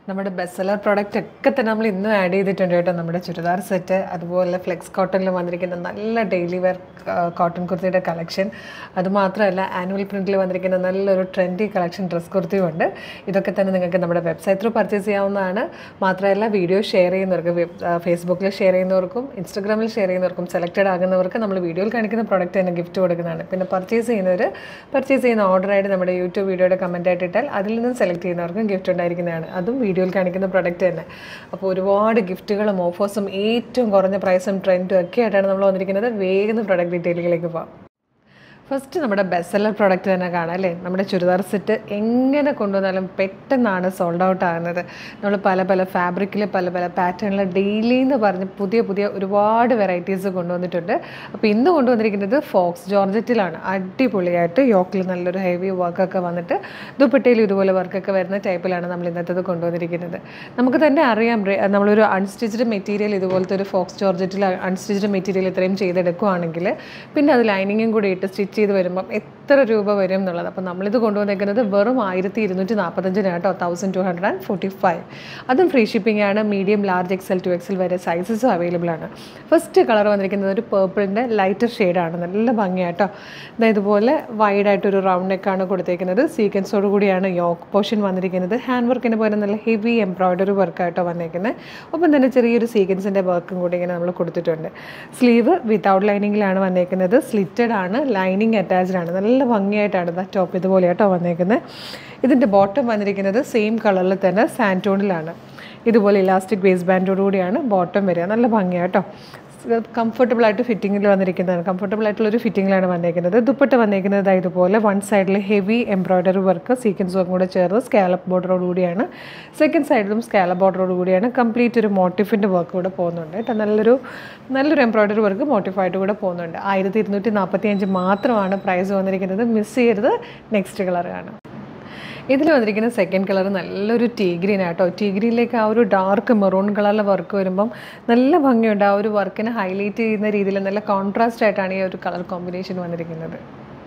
നമ്മുടെ best seller product ഒക്കെ തന്നെ നമ്മൾ ഇന്നും ആഡ് ചെയ്തിട്ടുണ്ട് കേട്ടോ നമ്മുടെ ചുരിദാർ സെറ്റ് അതുപോലെ ഫ്ലെക്സ് കോട്ടണിൽ വന്നിരിക്കുന്ന നല്ല ഡെയിലി വെയർ കോട്ടൺ കുർത്തിയുടെ കളക്ഷൻ അതുമാത്രമല്ല ആനുവൽ പ്രിൻറ്റിൽ വന്നിരിക്കുന്ന നല്ലൊരു ട്രെൻഡി കളക്ഷൻ ഡ്രസ് കുർത്തിയും ഉണ്ട് ഇതൊക്കെ തന്നെ നിങ്ങൾക്ക് നമ്മുടെ വെബ്സൈറ്റ് ത്രൂ പർച്ചേസ് ചെയ്യാവുന്നതാണ് മാത്രമല്ല വീഡിയോ ഷെയർ ചെയ്യുന്നവർക്ക് ഫേസ്ബുക്കിൽ ഷെയർ ചെയ്യുന്നവർക്കും ഇൻസ്റ്റഗ്രാമിൽ ഷെയർ ചെയ്യുന്നവർക്കും സെലക്റ്റഡ് ആകുന്നവർക്ക് നമ്മൾ വീഡിയോയിൽ കാണിക്കുന്ന പ്രോഡക്റ്റ് തന്നെ ഗിഫ്റ്റ് കൊടുക്കുന്നതാണ് പിന്നെ പർച്ചേസ് ചെയ്യുന്നവർ പർച്ചേസ് ചെയ്യുന്ന ഓർഡറായിട്ട് നമ്മുടെ യൂട്യൂബ് വീഡിയോയുടെ കമൻ്റ് ആയിട്ട് ഇട്ടാൽ അതിൽ നിന്ന് സെലക്ട് ചെയ്യുന്നവർക്കും ഗിഫ്റ്റ് ഉണ്ടായിരിക്കുന്നതാണ് അതും വീഡിയോയിൽ കാണിക്കുന്ന പ്രൊഡക്റ്റ് തന്നെ അപ്പോൾ ഒരുപാട് ഗിഫ്റ്റുകളും ഓഫേഴ്സും ഏറ്റവും കുറഞ്ഞ പ്രൈസും ട്രെൻഡും ഒക്കെ ആയിട്ടാണ് നമ്മൾ വന്നിരിക്കുന്നത് വേഗം പ്രൊഡക്റ്റ് ഡീറ്റെയിലുകളിലേക്ക് പോകാം ഫസ്റ്റ് നമ്മുടെ ബെസ്റ്റ് സെല്ലർ പ്രോഡക്റ്റ് തന്നെ കാണാം അല്ലേ നമ്മുടെ ചുരിദാർ സെറ്റ് എങ്ങനെ കൊണ്ടുവന്നാലും പെട്ടെന്നാണ് സോൾഡ് ഔട്ട് ആകുന്നത് നമ്മൾ പല പല ഫാബ്രിക്കിൽ പല പല പാറ്റേണിൽ ഡെയിലി എന്ന് പറഞ്ഞ് പുതിയ പുതിയ ഒരുപാട് വെറൈറ്റീസ് കൊണ്ടുവന്നിട്ടുണ്ട് അപ്പോൾ ഇന്ന് കൊണ്ടുവന്നിരിക്കുന്നത് ഫോക്സ് ജോർജറ്റിലാണ് അടിപൊളിയായിട്ട് യോക്കിൽ നല്ലൊരു ഹെവി വർക്കൊക്കെ വന്നിട്ട് ദുപ്പട്ടയിൽ ഇതുപോലെ വർക്കൊക്കെ വരുന്ന ടൈപ്പിലാണ് നമ്മൾ ഇന്നത്തേത് കൊണ്ടുവന്നിരിക്കുന്നത് നമുക്ക് തന്നെ അറിയാം റെ- നമ്മളൊരു അൺസ്റ്റിച്ച്ഡ് മെറ്റീരിയൽ ഇതുപോലത്തെ ഒരു ഫോക്സ് ജോർജറ്റിൽ അൺസ്റ്റിച്ച്ഡ് മെറ്റീരിയൽ ഇത്രയും ചെയ്തെടുക്കുകയാണെങ്കിൽ പിന്നെ അത് ലൈനിങ്ങും കൂടി ഇട്ട് സ്റ്റിച്ച് ചെയ്ത് വരുമ്പം എത്ര രൂപ വരും എന്നുള്ളത് അപ്പോൾ നമ്മളിത് കൊണ്ടുവന്നേക്കുന്നത് വെറും ആയിരത്തി ഇരുന്നൂറ്റി നാൽപ്പത്തഞ്ചിന് കേട്ടോ thousand two hundred and forty five അതും ഫ്രീ ഷിപ്പിംഗ് ആണ് medium large XL two XL വരെ സൈസസും അവൈലബിൾ ആണ് ഫസ്റ്റ് കളർ വന്നിരിക്കുന്നത് ഒരു പേർപ്പിളിൻ്റെ ലൈറ്റർ ഷെയ്ഡാണ് നല്ല ഭംഗിയാട്ടോ ഇതാ ഇതുപോലെ വൈഡായിട്ടൊരു റൗണ്ട് നെക്കാണ് കൊടുത്തേക്കുന്നത് സീക്വൻസോട് കൂടിയാണ് യോക്ക് പോർഷൻ വന്നിരിക്കുന്നത് ഹാൻഡ് വർക്കിന് പോലെ നല്ല ഹെവി എംബ്രോയ്ഡറി വർക്കായിട്ടോ വന്നേക്കുന്നത് ഒപ്പം തന്നെ ചെറിയൊരു സീക്വൻസിൻ്റെ വർക്കും കൂടി ഇങ്ങനെ നമ്മൾ കൊടുത്തിട്ടുണ്ട് സ്ലീവ് വിത്തൗട്ട് ലൈനിങ്ങിലാണ് വന്നേക്കുന്നത് സ്ലിറ്റഡ് ആണ് ലൈനിങ് അറ്റാച്ച്ഡ് ആണ് നല്ല ഭംഗിയായിട്ടാണ് ഇതാ ടോപ്പ് ഇതുപോലെ കേട്ടോ വന്നേക്കുന്നത് ഇതിൻ്റെ ബോട്ടം വന്നിരിക്കുന്നത് സെയിം കളറിൽ തന്നെ സാൻറ്റോണിലാണ് ഇതുപോലെ ഇലാസ്റ്റിക് വേസ്റ്റ് ബാൻഡോട് കൂടിയാണ് ബോട്ടം വരിക നല്ല ഭംഗിയാട്ടോ കംഫർട്ടബിൾ ആയിട്ട് ഫിറ്റിങ്ങിൽ വന്നിരിക്കുന്നതാണ് കംഫർട്ടബിൾ ആയിട്ടുള്ള ഒരു ഫിറ്റിങ്ങിലാണ് വന്നേക്കുന്നത് ദുപ്പട്ട വന്നേക്കുന്നത് ദാ ഇതുപോലെ വൺ സൈഡിൽ ഹെവി എംബ്രോയ്ഡറി വർക്ക് സീക്വൻസ് വർക്കും കൂടെ ചേർന്ന് സ്കാലപ്പ് ബോർഡറോട് കൂടിയാണ് സെക്കൻഡ് സൈഡിലും സ്കാലപ്പ് ബോർഡറോട് കൂടിയാണ് കംപ്ലീറ്റ് ഒരു മോട്ടിഫിൻ്റെ വർക്ക് കൂടെ പോകുന്നുണ്ട് കേട്ടോ നല്ലൊരു നല്ലൊരു എംബ്രോയ്ഡറി വർക്ക് മോട്ടിഫായിട്ട് കൂടെ പോകുന്നുണ്ട് ആയിരത്തി ഇരുന്നൂറ്റി നാൽപ്പത്തി അഞ്ച് മാത്രമാണ് പ്രൈസ് വന്നിരിക്കുന്നത് മിസ് ചെയ്യരുത് നെക്സ്റ്റ് കളർ കാണാം ഇതിൽ വന്നിരിക്കുന്ന സെക്കൻഡ് കളർ നല്ലൊരു ടീ ഗ്രീൻ ആട്ടോ ടീ ഗ്രീനിലേക്ക് ആ ഒരു ഡാർക്ക് മെറൂൺ കളറിലെ വർക്ക് വരുമ്പം നല്ല ഭംഗിയുണ്ട് ആ ഒരു വർക്കിനെ ഹൈലൈറ്റ് ചെയ്യുന്ന രീതിയിൽ നല്ല കോൺട്രാസ്റ്റ് ആയിട്ടാണ് ഈ ഒരു കളർ കോമ്പിനേഷൻ വന്നിരിക്കുന്നത്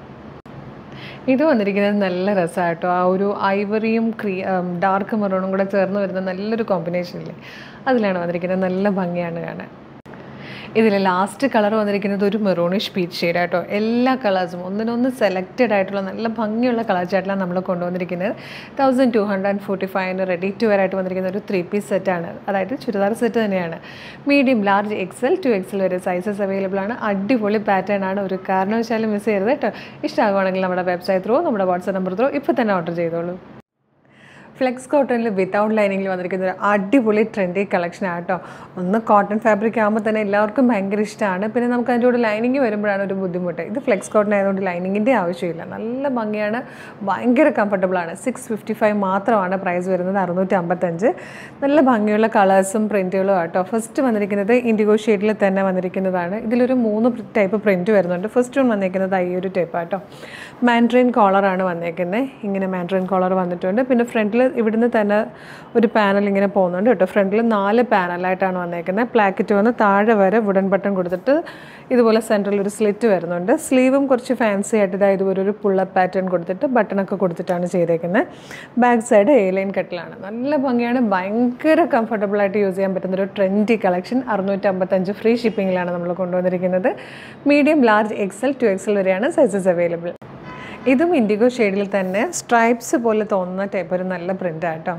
ഇത് വന്നിരിക്കുന്നത് നല്ല രസമായിട്ടോ ആ ഒരു ഐവറിയും ക്രീ ഡാർക്ക് മെറൂണും കൂടെ ചേർന്ന് വരുന്ന നല്ലൊരു കോമ്പിനേഷൻ ഇല്ലേ അതിലാണ് വന്നിരിക്കുന്നത് നല്ല ഭംഗിയാണ് കാണാൻ ഇതിൽ ലാസ്റ്റ് കളർ വന്നിരിക്കുന്നത് ഒരു മെറൂണിഷ് പീച്ച് ഷെയ്ഡ് ആട്ടോ എല്ലാ കളേഴ്സും ഒന്നിനൊന്ന് സെലക്റ്റഡ് ആയിട്ടുള്ള നല്ല ഭംഗിയുള്ള കളർ ചാർട്ടിലാണ് നമ്മൾ കൊണ്ടുവന്നിരിക്കുന്നത് thousand two hundred and forty ഫൈവിന് റെഡി ടു വെയർ ആയിട്ട് വന്നിരിക്കുന്ന ഒരു ത്രീ പീസ് സെറ്റാണ് അതായത് ചുരിദാർ സെറ്റ് തന്നെയാണ് medium large XL two XL വരെ സൈസസ് അവൈലബിൾ ആണ് അടിപൊളി പാറ്റേൺ ആണ് ഒരു കാരണവശാലും മിസ് ചെയ്യരുത് കേട്ടോ ഇഷ്ടമാകുവാണെങ്കിൽ നമ്മുടെ വെബ്സൈറ്റ് ത്രൂ നമ്മുടെ വാട്സാപ്പ് നമ്പർ ത്രൂ ഇപ്പോൾ തന്നെ ഓർഡർ ചെയ്തോളൂ ഫ്ലെക്സ് കോട്ടണിൽ വിത്തൗട്ട് ലൈനിങ്ങിൽ വന്നിരിക്കുന്ന ഒരു അടിപൊളി ട്രെൻഡി കളക്ഷൻ ആട്ടോ ഒന്ന് കോട്ടൺ ഫാബ്രിക് ആകുമ്പോൾ തന്നെ എല്ലാവർക്കും ഭയങ്കര ഇഷ്ടമാണ് പിന്നെ നമുക്ക് അതിൻ്റെ കൂടെ ലൈനിങ് വരുമ്പോഴാണ് ഒരു ബുദ്ധിമുട്ട് ഇത് ഫ്ലെക്സ് കോട്ടൺ ആയതുകൊണ്ട് ലൈനിങ്ങിൻ്റെ ആവശ്യമില്ല നല്ല ഭംഗിയാണ് ഭയങ്കര കംഫർട്ടബിൾ ആണ് സിക്സ് ഫിഫ്റ്റി ഫൈവ് മാത്രമാണ് പ്രൈസ് വരുന്നത് അറുന്നൂറ്റി അമ്പത്തഞ്ച് നല്ല ഭംഗിയുള്ള കളേഴ്സും പ്രിൻറ്റുകളും ആട്ടോ ഫസ്റ്റ് വന്നിരിക്കുന്നത് ഇൻഡിഗോ ഷെയ്ഡിൽ തന്നെ വന്നിരിക്കുന്നതാണ് ഇതിലൊരു മൂന്ന് ടൈപ്പ് പ്രിൻറ്റ് വരുന്നുണ്ട് ഫസ്റ്റ് വൺ വന്നിരിക്കുന്നത് ഈ ഒരു ടൈപ്പ് ആട്ടോ മാൻഡ്രിൻ കോളറാണ് വന്നേക്കുന്നത് ഇങ്ങനെ മാൻഡ്രിൻ കോളർ വന്നിട്ടുണ്ട് പിന്നെ ഫ്രണ്ടിൽ ഇവിടുന്ന് തന്നെ ഒരു പാനൽ ഇങ്ങനെ പോകുന്നുണ്ട് കേട്ടോ ഫ്രണ്ടിൽ നാല് പാനലായിട്ടാണ് വന്നേക്കുന്നത് പ്ലാക്കറ്റ് വന്ന് താഴെ വരെ വുഡൻ ബട്ടൺ കൊടുത്തിട്ട് ഇതുപോലെ സെൻട്രൽ ഒരു സ്ലിറ്റ് വരുന്നുണ്ട് സ്ലീവും കുറച്ച് ഫാൻസി ആയിട്ട് ഇതാ ഇതുപോലെ ഒരു പുള്ളപ്പ് പാറ്റേൺ കൊടുത്തിട്ട് ബട്ടണൊക്കെ കൊടുത്തിട്ടാണ് ചെയ്തേക്കുന്നത് ബാക്ക് സൈഡ് എ ലൈൻ കട്ടിലാണ് നല്ല ഭംഗിയാണ് ഭയങ്കര കംഫർട്ടബിൾ ആയിട്ട് യൂസ് ചെയ്യാൻ പറ്റുന്ന ഒരു ട്രെൻഡി കളക്ഷൻ അറുന്നൂറ്റമ്പത്തഞ്ച് ഫ്രീ ഷിപ്പിങ്ങിലാണ് നമ്മൾ കൊണ്ടുവന്നിരിക്കുന്നത് medium large XL two XL വരെയാണ് സൈസസ് അവൈലബിൾ ഇതും ഇൻഡിഗോ ഷെയ്ഡിൽ തന്നെ സ്ട്രൈപ്സ് പോലെ തോന്നുന്ന ടൈപ്പ് ഒരു നല്ല പ്രിൻ്റ് ആട്ടോ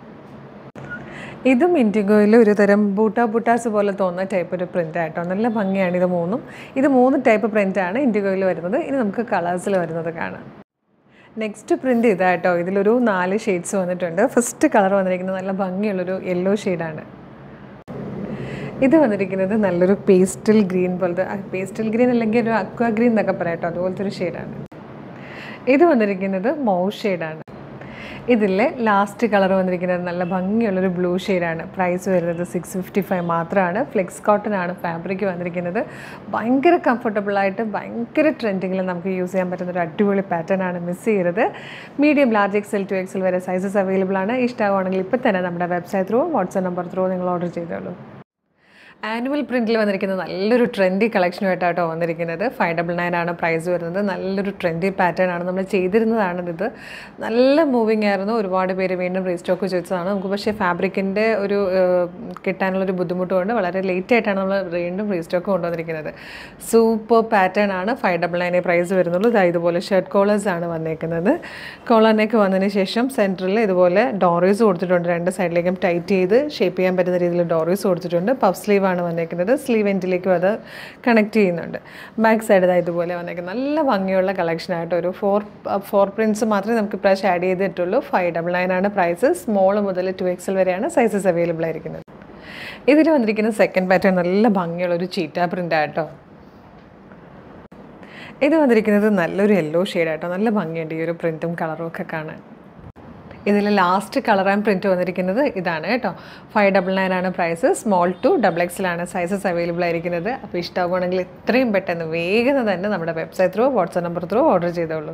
ഇതും ഇൻഡിഗോയിൽ ഒരു തരം ബൂട്ടാ ബൂട്ടാസ് പോലെ തോന്നുന്ന ടൈപ്പ് ഒരു പ്രിൻ്റ് ആട്ടോ നല്ല ഭംഗിയാണ് ഇത് മൂന്നും ഇത് മൂന്ന് ടൈപ്പ് പ്രിൻ്റാണ് ഇൻഡിഗോയിൽ വരുന്നത് ഇനി നമുക്ക് കളേഴ്സിൽ വരുന്നത് കാണാം നെക്സ്റ്റ് പ്രിൻ്റ് ഇതാട്ടോ ഇതിലൊരു നാല് ഷെയ്ഡ്സ് വന്നിട്ടുണ്ട് ഫസ്റ്റ് കളർ വന്നിരിക്കുന്നത് നല്ല ഭംഗിയുള്ളൊരു യെല്ലോ ഷെയ്ഡാണ് ഇത് വന്നിരിക്കുന്നത് നല്ലൊരു പേസ്റ്റൽ ഗ്രീൻ പോലത്തെ പേസ്റ്റൽ ഗ്രീൻ അല്ലെങ്കിൽ ഒരു അക്വ ഗ്രീൻ എന്നൊക്കെ പറയാം കേട്ടോ അതുപോലത്തെ ഒരു ഷെയ്ഡാണ് ഇത് വന്നിരിക്കുന്നത് മൗ ഷെയ്ഡാണ് ഇതിലെ ലാസ്റ്റ് കളർ വന്നിരിക്കുന്നത് നല്ല ഭംഗിയുള്ളൊരു ബ്ലൂ ഷെയ്ഡാണ് പ്രൈസ് വരുന്നത് സിക്സ് ഫിഫ്റ്റി ഫൈവ് മാത്രമാണ് ഫ്ലെക്സ് കോട്ടൺ ആണ് ഫാബ്രിക് വന്നിരിക്കുന്നത് ഭയങ്കര കംഫർട്ടബിളായിട്ട് ഭയങ്കര ട്രെൻഡിങ്ങിൽ നമുക്ക് യൂസ് ചെയ്യാൻ പറ്റുന്ന ഒരു അടിപൊളി പാറ്റേൺ ആണ് മിസ് ചെയ്യരുത് medium large XL two XL വരെ സൈസസ് അവൈലബിൾ ആണ് ഇഷ്ടമാണെങ്കിൽ ഇപ്പോൾ തന്നെ നമ്മുടെ website through WhatsApp number through നിങ്ങൾ ഓർഡർ ചെയ്തോളൂ ആനുവൽ പ്രിൻറ്റിൽ വന്നിരിക്കുന്ന നല്ലൊരു ട്രെൻഡി കളക്ഷനുമായിട്ടാട്ടോ വന്നിരിക്കുന്നത് ഫൈവ് ഡബിൾ നയൻ ആണ് പ്രൈസ് വരുന്നത് നല്ലൊരു ട്രെൻഡി പാറ്റേൺ ആണ് നമ്മൾ ചെയ്തിരുന്നതാണ് ഇത് നല്ല മൂവിങ് ആയിരുന്നു ഒരുപാട് പേര് വീണ്ടും റീസ്റ്റോക്ക് ചോദിച്ചതാണ് നമുക്ക് പക്ഷേ ഫാബ്രിക്കിൻ്റെ ഒരു ഏഹ്, കിട്ടാനുള്ളൊരു ബുദ്ധിമുട്ട് കൊണ്ട് വളരെ ലേറ്റ് ആയിട്ടാണ് നമ്മൾ വീണ്ടും റീസ്റ്റോക്ക് കൊണ്ടുവന്നിരിക്കുന്നത് സൂപ്പർ പാറ്റേൺ ആണ് ഫൈവ് ഡബിൾ നയനെ പ്രൈസ് വരുന്നുള്ളൂ ഇതാ ഇതുപോലെ ഷർട്ട് കോളേഴ്സ് ആണ് വന്നേക്കുന്നത് കോളറിനൊക്കെ വന്നതിന് ശേഷം സെൻറ്ററിൽ ഇതുപോലെ ഡോറീസ് കൊടുത്തിട്ടുണ്ട് രണ്ട് സൈഡിലേക്കും ടൈറ്റ് ചെയ്ത് ഷേപ്പ് ചെയ്യാൻ പറ്റുന്ന രീതിയിൽ ഡോറീസ് കൊടുത്തിട്ടുണ്ട് പഫ് സ്ലീവ് ആണ് വന്നേക്കുന്നത് സ്ലീവ് എൻഡിലേക്കും അത് കണക്ട് ചെയ്യുന്നുണ്ട് ബാക്ക് സൈഡ് ഇതാ ഇതുപോലെ വന്നേക്കുന്നത് നല്ല ഭംഗിയുള്ള കളക്ഷൻ ആയിട്ട് ഒരു ഫോർ ഫോർ പ്രിൻറ്റ്സ് മാത്രമേ നമുക്ക് ഇപ്രാവശ്യം ആഡ് ചെയ്തിട്ടുള്ളൂ ഫൈവ് ഡബിൾ നയൻ ആണ് പ്രൈസ് സ്മോൾ മുതൽ ടു എക്സൽ വരെയാണ് സൈസസ് അവൈലബിൾ ആയിരിക്കുന്നത് ഇതിൽ വന്നിരിക്കുന്ന സെക്കൻഡ് പാറ്റേൺ നല്ല ഭംഗിയുള്ള ഒരു ചീറ്റ പ്രിൻ്റ് ആട്ടോ ഇത് വന്നിരിക്കുന്നത് നല്ലൊരു യെല്ലോ ഷെയ്ഡാട്ടോ നല്ല ഭംഗിയുണ്ട് ഈ ഒരു പ്രിൻറ്റും കളറും ഒക്കെ കാണാൻ ഇതിൽ ലാസ്റ്റ് കളർ ആൻഡ് പ്രിൻറ്റ് വന്നിരിക്കുന്നത് ഇതാണ് കേട്ടോ ഫൈവ് ഡബിൾ നയൻ ആണ് പ്രൈസ് സ്മോൾ ടു ഡബിൾ എക്സിലാണ് സൈസസ് അവൈലബിൾ ആയിരിക്കുന്നത് അപ്പോൾ ഇഷ്ടമാകുകയാണെങ്കിൽ എത്രയും പെട്ടെന്ന് വേഗം തന്നെ നമ്മുടെ website through WhatsApp number through order ചെയ്തോളൂ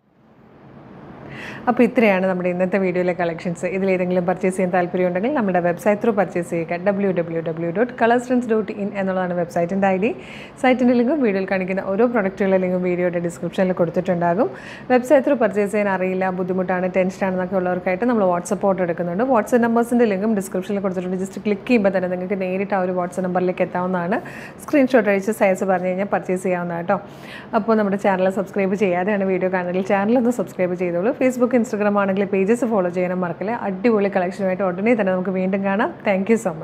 അപ്പോൾ ഇത്രയാണ് നമ്മുടെ ഇന്നത്തെ വീഡിയോയിലെ കളക്ഷൻസ് ഇതിലേതെങ്കിലും പർച്ചേസ് ചെയ്യാൻ താല്പര്യമുണ്ടെങ്കിൽ നമ്മുടെ വെബ്സൈറ്റ് ത്രൂ പർച്ചേസ് ചെയ്യുക W W W dot colour strands dot in എന്നുള്ളതാണ് വെബ്സൈറ്റിൻ്റെ ഐ ഡി സൈറ്റിൻ്റെ ലിങ്കും വീഡിയോയിൽ കാണിക്കുന്ന ഓരോ പ്രൊഡക്റ്റുകളുടെ ലിങ്കും വീഡിയോയുടെ ഡിസ്ക്രിപ്ഷനിൽ കൊടുത്തിട്ടുണ്ടാകും വെബ്സൈറ്റ് ത്രൂ പർച്ചേസ് ചെയ്യാൻ അറിയില്ല ബുദ്ധിമുട്ടാണ് ടെൻഷനാണെന്നൊക്കെ ഉള്ളവർക്കായിട്ട് നമ്മൾ വാട്സപ്പ് ഓർഡർ എടുക്കുന്നുണ്ട് വാട്സപ്പ് നമ്പേഴ്സിൻ്റെ ലിങ്കും ഡിസ്ക്രിപ്ഷനിൽ കൊടുത്തിട്ടുണ്ട് ജസ്റ്റ് ക്ലിക്ക് ചെയ്യുമ്പോൾ തന്നെ നിങ്ങൾക്ക് നേരിട്ട് ആ ഒരു വാട്സപ്പ് നമ്പറിലേക്ക് എത്താവുന്നതാണ് സ്ക്രീൻഷോട്ട് അടിച്ച് സൈസ് പറഞ്ഞു കഴിഞ്ഞാൽ പർച്ചേസ് ചെയ്യാവുന്നതാണ് കേട്ടോ അപ്പോൾ നമ്മുടെ ചാനൽ സബ്സ്ക്രൈബ് ചെയ്യാതെയാണ് വീഡിയോ കാണുന്നതിൽ ചാനലൊന്ന് സബ്സ്ക്രൈബ് ചെയ്തോളൂ ഫേസ്ബുക്ക് ഇൻസ്റ്റാഗ്രാം ആണെങ്കിൽ പേജസ് ഫോളോ ചെയ്യാനും മറക്കില്ല അടിപൊളി കളക്ഷനുമായിട്ട് ഉടനെ തന്നെ നമുക്ക് വീണ്ടും കാണാം താങ്ക് യു സോ മച്ച്